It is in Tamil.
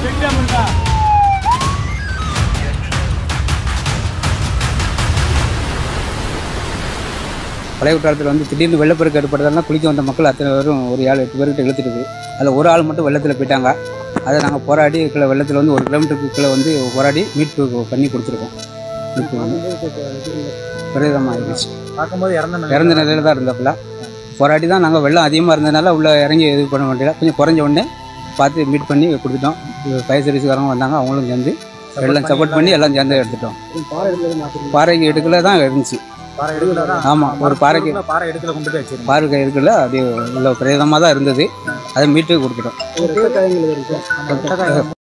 பழைய குற்றாலத்தில் வந்து திடீர்னு வெள்ளப்பெருக்கு ஏற்பட்டதால குளிக்க வந்த மக்கள் அத்தனை பேரும் ஒரு ஏழு எட்டு பேர்கிட்ட இழுத்துருக்கு அதில் ஒரு ஆள் மட்டும் வெள்ளத்தில் போயிட்டாங்க அதை நாங்கள் போராடி கீழே வெள்ளத்தில் வந்து ஒரு கிலோமீட்டருக்கு கீழே வந்து போராடி மீட்பு பண்ணி கொடுத்துருக்கோம் மீட்பு பண்ணி பிரேதமாக ஆயிடுச்சு பார்க்கும்போது இறந்த நிலை. இறந்த நிலையில தான் இருந்தப்பல போராடி தான் நாங்கள் வெள்ளம் அதிகமாக இருந்ததுனால உள்ள இறங்கி இது பண்ண வேண்டியது கொஞ்சம் குறைஞ்ச உடனே பார்த்து மீட் பண்ணி கொடுத்துட்டோம் ஃபயர் சர்வீஸ்காரங்க வந்தாங்க அவங்களும் சேர்ந்து எல்லாம் சப்போர்ட் பண்ணி எல்லாம் சேர்ந்து எடுத்துட்டோம் பாறைக்கு எடுக்கல தான் இருந்துச்சு பாறை எடுக்கல தான் ஆமாம் ஒரு பாறைக்கு பாறை எடுக்கல கொண்டு போய் வச்சிருந்தோம் பாறை எடுக்கல அது உள்ள பிரேதமாக தான் இருந்தது அதை மீட்டு கொடுத்துட்டோம்